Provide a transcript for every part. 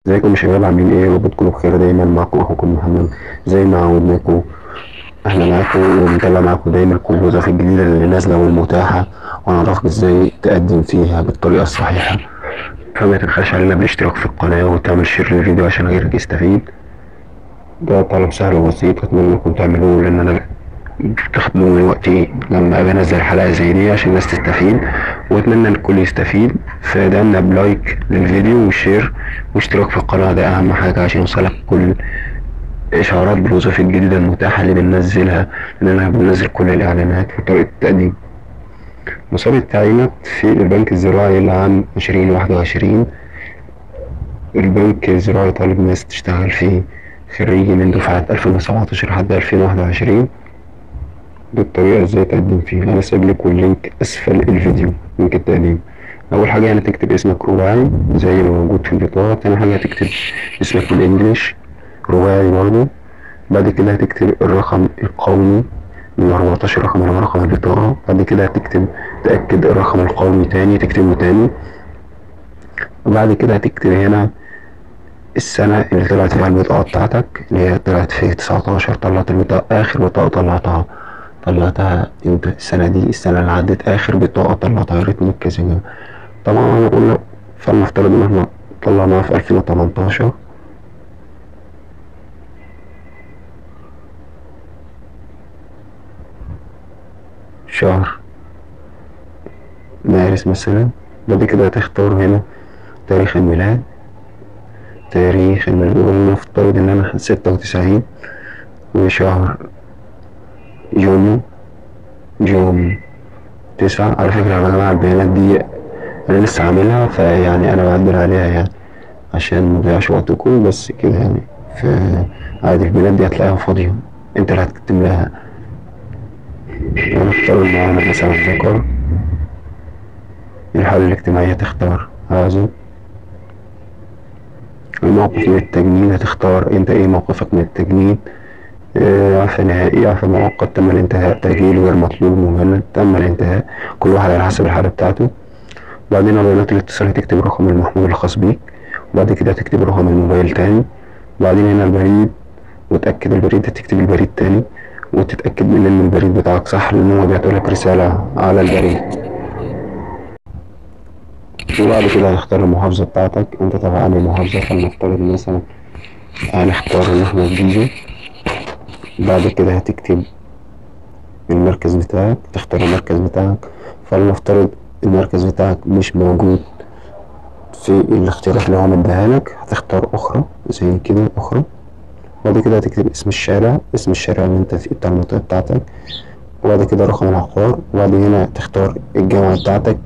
ازيكم يا شباب عاملين ايه رب تكونوا بخير دايما معكم اخوكم محمد زي ما عودناكم احنا معاكم وبنطلع معاكم دايما كل الوظائف الجديدة اللي نازلة والمتاحة ونعرفك ازاي تقدم فيها بالطريقة الصحيحة فما تبخلش علينا بالاشتراك في القناة وتعمل شير للفيديو عشان غيرك يستفيد ده طلب سهل وبسيط اتمنى انكم تعملوه لان انا بتاخد مني وقتي لما ابقى انزل حلقة زي دي عشان الناس تستفيد واتمنى ان الكل يستفيد فدعمنا بلايك للفيديو وشير واشتراك في القناة ده اهم حاجة عشان يوصلك كل اشعارات بالوظائف الجديدة المتاحة اللي بننزلها لاننا بننزل كل الاعلانات وطريقة التقديم مسابقة التعيينات في البنك الزراعي لعام عشرين واحد وعشرين البنك الزراعي طالب ناس تشتغل فيه خريجي من دفعة ألفين وسبعتاشر لحد ألفين واحد وعشرين بالطريقة ازاي تقدم فيه انا سايب لكم اللينك اسفل الفيديو لينك التقديم اول حاجة يعني تكتب اسمك رباعي زي ما موجود في البطاقة تاني حاجة هتكتب اسمك بالانجلش رباعي برضه بعد كده هتكتب الرقم القومي من 14 رقم على رقم البطاقة بعد كده هتكتب تأكد الرقم القومي تاني تكتبه تاني وبعد كده هتكتب هنا السنة اللي طلعت فيها البطاقة بتاعتك اللي هي طلعت في 19 طلعت البطاقة آخر بطاقة طلعتها طلعتها امتى السنة دي السنة اللي عدت آخر بطاقة طلعتها يا ريت مركزين طبعا أنا قلنا فلنفترض إن احنا طلعناها في ألفين وتمنتاشر شهر مارس مثلا بعد كده هتختار هنا تاريخ الميلاد تاريخ الميلاد نفترض إن أنا ستة وتسعين وشهر يونيو جون تسعة على فكرة يا جماعة البيانات دي أنا لسه عاملها فيعني أنا بعدل عليها يعني عشان مضيعش وقتكم بس كده يعني فعادي البيانات دي هتلاقيها فاضية أنت اللي هتكتب لها ونختار معانا مثلا ذكر الحالة الاجتماعية تختار هذا الموقف من التجنيد هتختار انت ايه موقفك من التجنيد عفى نهائي عفى مؤقت تم الانتهاء تأجيل غير مطلوب مجند تم الانتهاء كل واحد على حسب الحالة بتاعته بعدين بيانات الاتصال هتكتب رقم المحمول الخاص بيك وبعد كده هتكتب رقم الموبايل تاني وبعدين هنا البريد وتأكد البريد هتكتب البريد تاني وتتأكد من ان البريد بتاعك صح لان هو بيعطيلك رسالة على البريد وبعد كده هتختار المحافظة بتاعتك انت تبع انهي محافظة فلنفترض مثلا هنختار ان احنا الجيزة بعد كده هتكتب المركز بتاعك تختار المركز بتاعك فلنفترض المركز بتاعك مش موجود في الاختيارات اللي هو مديها لك هتختار اخرى زي كده اخرى بعد كده هتكتب اسم الشارع اسم الشارع اللي انت فيه بتاع المنطقة بتاعتك وبعد كده رقم العقار وبعد هنا تختار الجامعة بتاعتك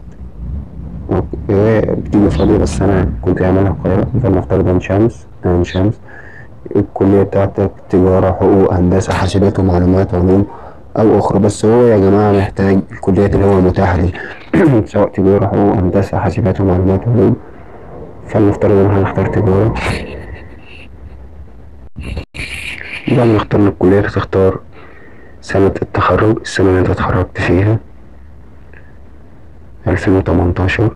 هي بتيجي فاضية بس أنا كنت عاملها القاهرة فلنفترض عين شمس عين شمس الكلية بتاعتك تجارة حقوق هندسة حاسبات ومعلومات علوم أو أخرى بس هو يا جماعة محتاج الكليات اللي هو متاحة ليه سواء تجارة حقوق هندسة حاسبات ومعلومات علوم فلنفترض إن احنا نختار تجارة بعد ما اخترنا الكلية تختار سنة التخرج السنة اللي انت اتخرجت فيها ألفين وتمنتاشر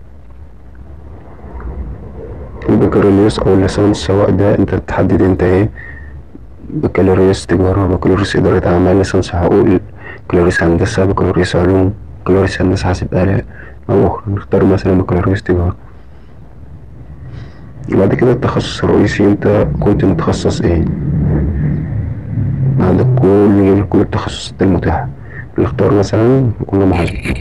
البكالوريوس أو الليسانس سواء ده انت تحدد انت ايه بكالوريوس تجارة بكالوريوس إدارة أعمال ليسانس حقوق بكالوريوس هندسة بكالوريوس علوم بكالوريوس هندسة حاسب آلة أو أخرى نختار مثلا بكالوريوس تجارة وبعد كده التخصص الرئيسي انت كنت متخصص ايه عندك كل كل التخصصات المتاحة نختار مثلا كل محاسبة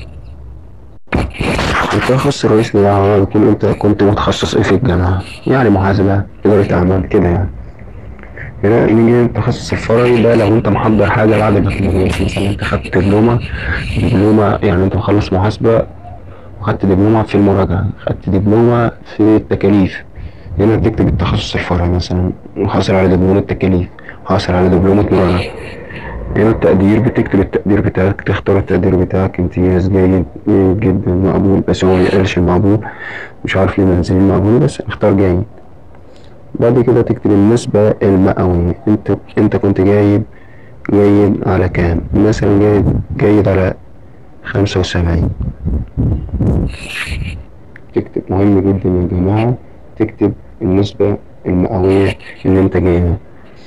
التخصص الرئيسي ده يكون انت كنت متخصص ايه في الجامعة يعني محاسبة إدارة أعمال كده يعني هنا نيجي التخصص الفرعي ده لو انت محضر حاجة بعد البكالوريوس مثلا انت خدت دبلومة دبلومة يعني انت مخلص محاسبة وخدت دبلومة في المراجعة خدت دبلومة في التكاليف هنا تكتب التخصص الفرعي مثلا وحاصل على دبلومة تكاليف حاصل على دبلومة مراجعة هنا التقدير بتكتب التقدير بتاعك تختار التقدير بتاعك امتياز جيد جيد جدا مقبول بس هو ميقالش المقبول مش عارف ليه منزلين مقبول بس اختار جيد بعد كده تكتب النسبة المئوية انت انت كنت جايب جيد على كام مثلا جيد جيد على خمسة وسبعين تكتب مهم جدا يا جماعة تكتب النسبة المئوية اللي انت جايبها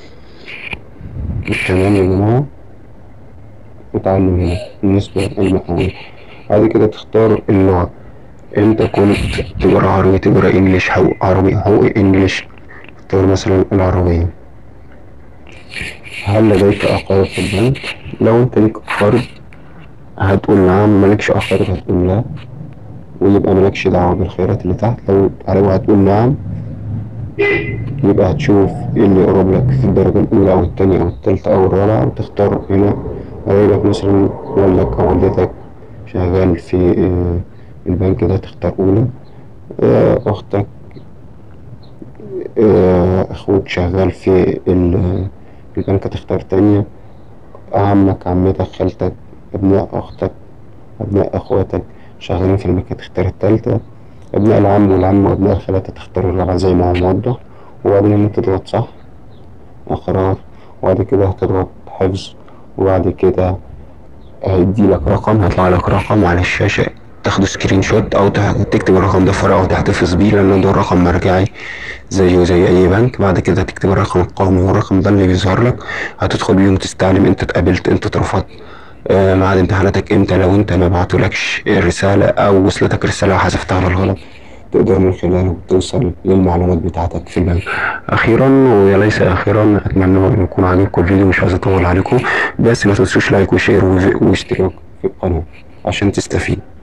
تمام يا جماعة اتعلم هنا النسبة المئوية بعد كده تختار اللغة انت كنت تجارة عربي تجارة انجليش حقوق عربي حقوق انجليش اختار مثلا العربية هل لديك أقارب في البنك؟ لو انت ليك أقارب هتقول نعم مالكش أقارب هتقول لا ويبقى مالكش دعوة بالخيارات اللي تحت لو لو هتقول نعم يبقى هتشوف ايه اللي يقرب لك في الدرجة الأولى أو التانية أو التالتة أو الرابعة وتختار هنا قريبك مثلا والدك أو والدتك شغال في آه، البنك ده تختار أولى آه، أختك آه، أخوك شغال في ال- البنك تختار تانية عمك عمتك خالتك أبناء أختك أبناء أخواتك شغالين في البنك تختار التالتة أبناء العم والعم وأبناء الخالات تختار الرابعة زي ما هو موضح وبعدين إنك تضغط صح أقرار وبعد كده هتضغط حفظ وبعد كده هيديلك رقم هيطلع لك رقم على الشاشة تاخده سكرين شوت أو تح- تكتب الرقم ده في ورقة وتحتفظ بيه لأن ده رقم مرجعي زيه زي أي بنك بعد كده تكتب الرقم القومي والرقم ده اللي بيظهر لك هتدخل بيه وتستعلم أنت اتقابلت أنت اترفضت آه، ميعاد امتحاناتك امتى لو انت ما بعتولكش الرسالة او وصلتك رسالة وحذفتها بالغلط تقدر من خلاله توصل للمعلومات بتاعتك في البنك اخيرا وليس اخيرا اتمنى ان يكون عجبكم الفيديو مش عايز اطول عليكم بس ما تنسوش لايك وشير واشتراك في القناة عشان تستفيد